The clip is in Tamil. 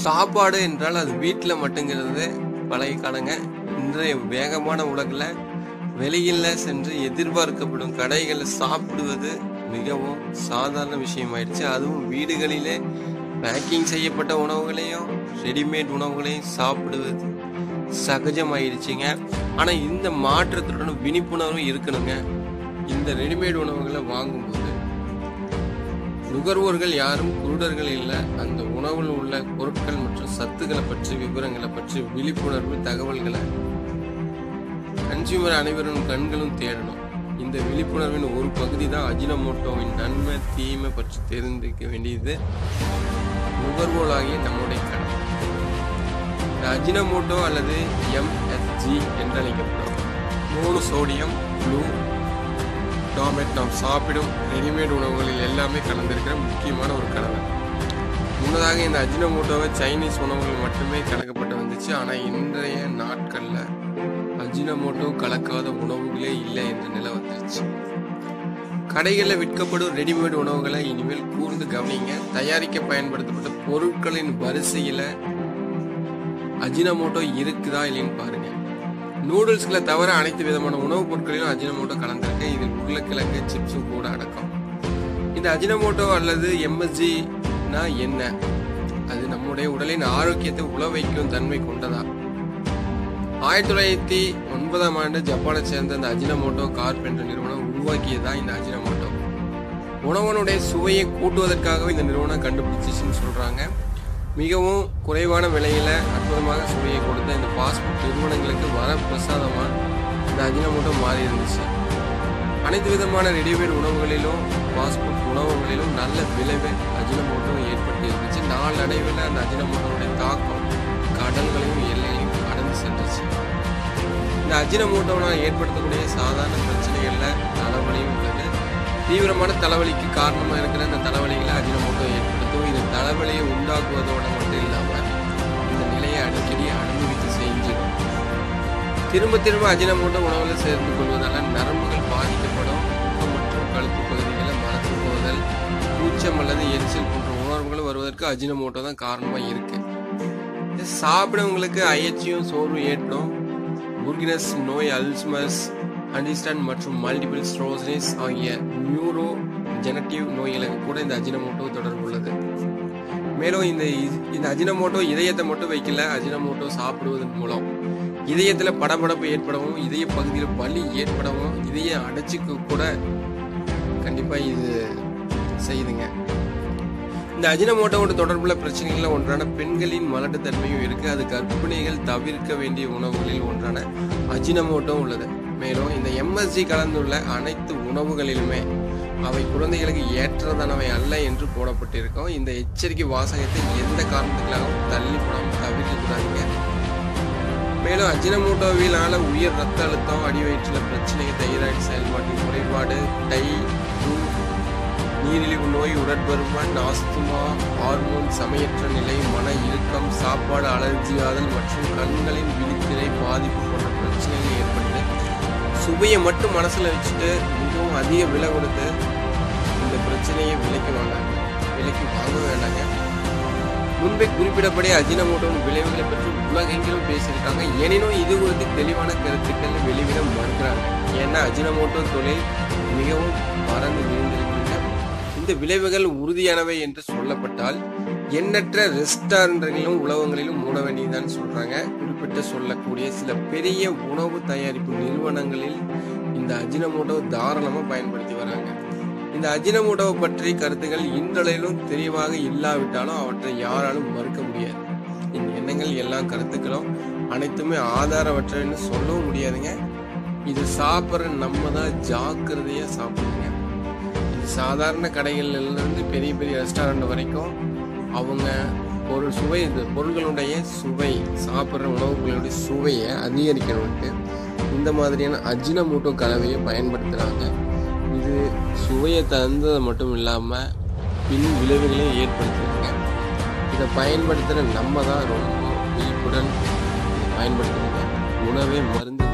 சாப்பாடு என்றால் அது வீட்டில் மட்டுங்கிறது பழைய காலங்க இன்றைய வேகமான உலகில் வெளியில் சென்று எதிர்பார்க்கப்படும் கடைகளில் சாப்பிடுவது மிகவும் சாதாரண விஷயமாயிடுச்சு அதுவும் வீடுகளிலே பேக்கிங் செய்யப்பட்ட உணவுகளையும் ரெடிமேட் உணவுகளையும் சாப்பிடுவது சகஜமாயிடுச்சுங்க ஆனால் இந்த மாற்றத்துடன் விழிப்புணர்வும் இருக்கணுங்க இந்த ரெடிமேட் உணவுகளை வாங்கும்போது நுகர்வோர்கள் யாரும் குருடர்கள் இல்லை அந்த உணவில் உள்ள பொருட்கள் மற்றும் சத்துக்களை பற்றி விவரங்களை பற்றி விழிப்புணர்வு தகவல்களை கன்சியூமர் அனைவரும் கண்களும் தேடணும் இந்த விழிப்புணர்வின் ஒரு பகுதி தான் அஜினமோட்டோவின் நன்மை தீமை பற்றி தெரிந்துக்க வேண்டியது நுகர்வோலாகிய நம்முடைய கடமை இந்த அஜினமோட்டோ அல்லது எம்எஸ்ஜி என்று அழைக்கப்படும் மூணு சோடியம் ப்ளூ டாமெட் நாம் சாப்பிடும் ரெடிமேட் உணவுகளில் எல்லாமே கலந்திருக்கிற முக்கியமான ஒரு கலவை முன்னதாக இந்த அஜினமோட்டோவை சைனீஸ் உணவுகள் மட்டுமே கலக்கப்பட்டு வந்துச்சு ஆனால் இன்றைய நாட்களில் அஜினமோட்டோ கலக்காத உணவுகளே இல்லை என்ற நிலை வந்துருச்சு கடைகளில் விற்கப்படும் ரெடிமேட் உணவுகளை இனிமேல் கூர்ந்து கவனிங்க தயாரிக்க பயன்படுத்தப்பட்ட பொருட்களின் வரிசையில் அஜினமோட்டோ இருக்குதா இல்லைன்னு பாருங்க நூடுல்ஸ்களை தவிர அனைத்து விதமான உணவுப் பொருட்களிலும் அஜினமோட்டோ கலந்திருக்கு இதில் உருளைக்கிழங்கு சிப்ஸும் கூட அடக்கம் இந்த அஜினமோட்டோ அல்லது எம்எஸ்ஜினா என்ன அது நம்முடைய உடலின் ஆரோக்கியத்தை உழ வைக்கும் தன்மை கொண்டதா ஆயிரத்தி தொள்ளாயிரத்தி ஒன்பதாம் ஆண்டு ஜப்பானை சேர்ந்த இந்த அஜினமோட்டோ கார்ப் என்ற நிறுவனம் உருவாக்கியதா இந்த அஜினமோட்டோ உணவனுடைய சுவையை கூட்டுவதற்காகவே இந்த நிறுவனம் கண்டுபிடிச்சிச்சுன்னு சொல்றாங்க மிகவும் குறைவான விலையில அற்புதமாக சுவையை கொடுத்த இந்த ஃபாஸ்ட் ஃபுட் நிறுவனங்களுக்கு வர பிரசாதமா இந்த அஜினமோட்டோ மாறி இருந்துச்சு அனைத்து விதமான ரெடிமேட் உணவுகளிலும் ஃபாஸ்ட் ஃபுட் உணவுகளிலும் நல்ல விளைவை அஜினமோட்டோ ஏற்பட்டு இருந்துச்சு நாளடைவில் அந்த அஜினமோட்டோடைய தாக்கம் கடல்களையும் எல்லைகளையும் கடந்து சென்றுச்சு இந்த அஜினமோட்டோனால் ஏற்படுத்தக்கூடிய சாதாரண பிரச்சனைகளில் தலைவலியும் உள்ளது தீவிரமான தலைவலிக்கு காரணமாக இருக்கிற இந்த தலைவலிகளை அஜினமோட்டோ ஏற்படுத்தும் இது தலைவலியை உண்டாக்குவதோட மட்டும் இல்லாமல் இந்த நிலையை அடிக்கடி அனுபவித்து செஞ்சிடும் திரும்ப திரும்ப அஜினமோட்டோ உணவில் சேர்ந்து கொள்வதால நரம்புகள் பாதிக்கப்படும் முகம் மற்றும் கழுத்து பகுதிகளில் மரத்து போதல் கூச்சம் அல்லது எரிச்சல் போன்ற உணர்வுகள் வருவதற்கு அஜினமோட்டோ தான் காரணமாக இருக்கு இது சாப்பிடவங்களுக்கு அயற்சியும் சோர்வும் ஏற்படும் புர்கினஸ் நோய் அல்ஸ்மஸ் அண்டிஸ்டன் மற்றும் மல்டிபிள் ஸ்ட்ரோசிஸ் ஆகிய நியூரோ ஜெனட்டிவ் நோய்களுக்கு கூட இந்த அஜினமோட்டோ தொடர்பு உள்ளது மேலும் இந்த இந்த அஜினமோட்டோ இதயத்தை மட்டும் வைக்கல அஜினமோட்டோ சாப்பிடுவதன் மூலம் இதயத்துல படபடப்பு ஏற்படவும் இதய பகுதியில் வலி ஏற்படவும் இதய அடைச்சிக்க கூட கண்டிப்பா இது செய்யுதுங்க இந்த அஜினமோட்டோவோட தொடர்புள்ள பிரச்சனைகள்ல ஒன்றான பெண்களின் மலட்டுத்தன்மையும் இருக்கு அது கர்ப்பிணிகள் தவிர்க்க வேண்டிய உணவுகளில் ஒன்றான அஜினமோட்டோ உள்ளது மேலும் இந்த எம்எஸ்ஜி கலந்துள்ள அனைத்து உணவுகளிலுமே அவை குழந்தைகளுக்கு ஏற்றதானவை அல்ல என்று போடப்பட்டிருக்கும் இந்த எச்சரிக்கை வாசகத்தை எந்த காரணத்துக்காகவும் தள்ளி போடாமல் தவிர்க்க கூடாதுங்க மேலும் அஜினமோட்டோவினால உயர் ரத்த அழுத்தம் அடிவயிற்றில் பிரச்சனைகள் தைராய்டு செயல்பாட்டின் குறைபாடு டை டூ நீரிழிவு நோய் உடற்பருமன் ஆஸ்துமா ஹார்மோன் சமையற்ற நிலை மன இறுக்கம் சாப்பாடு அலர்ஜியாதல் மற்றும் கண்களின் விழித்திரை பாதிப்பு போன்ற பிரச்சனைகள் ஏற்படுது சுவையை மட்டும் மனசுல வச்சுட்டு மிகவும் அதிக விலை கொடுத்து இந்த பிரச்சனையை விலைக்கு வாங்காங்க விலைக்கு வாங்க வேண்டாங்க முன்பே குறிப்பிடப்படி அஜினமோட்டோவின் விளைவுகளை பற்றி உலகெங்கிலும் பேசியிருக்காங்க எனினும் இது குறித்து தெளிவான கருத்துக்கள் வெளிவிட மறுக்கிறாங்க ஏன்னா அஜினமோட்டோ தொழில் மிகவும் பறந்து விழுந்திருக்கின்றன இந்த விளைவுகள் உறுதியானவை என்று சொல்லப்பட்டால் எண்ணற்ற ரெஸ்டாரண்ட்களிலும் உணவகங்களிலும் மூட வேண்டியதுதான் சொல்றாங்க குறிப்பிட்டு சொல்லக்கூடிய சில பெரிய உணவு தயாரிப்பு நிறுவனங்களில் இந்த அஜினமோட்டோ தாராளமா பயன்படுத்தி வராங்க இந்த அஜினமோட்டோவை பற்றி கருத்துக்கள் இன்றளவிலும் தெளிவாக இல்லாவிட்டாலும் அவற்றை யாராலும் மறுக்க முடியாது இந்த எண்ணங்கள் எல்லா கருத்துக்களும் அனைத்துமே ஆதாரவற்றன்னு சொல்லவும் முடியாதுங்க இது சாப்பிட்ற நம்ம தான் ஜாக்கிரதையா சாப்பிடுங்க இது சாதாரண கடைகள்ல இருந்து பெரிய பெரிய ரெஸ்டாரண்ட் வரைக்கும் அவங்க ஒரு சுவை இந்த பொருள்களுடைய சுவை சாப்பிட்ற உணவுகளுடைய சுவையை அதிகரிக்கணும்ட்டு இந்த மாதிரியான அஜினமோட்டோ கலவையை பயன்படுத்துகிறாங்க இது சுவையை தந்தது மட்டும் இல்லாமல் பின் விளைவுகளையும் ஏற்படுத்தியிருக்க இதை பயன்படுத்துகிற நம்ம தான் ரொம்ப விழிப்புடன் பயன்படுத்தணுங்க உணவே மருந்து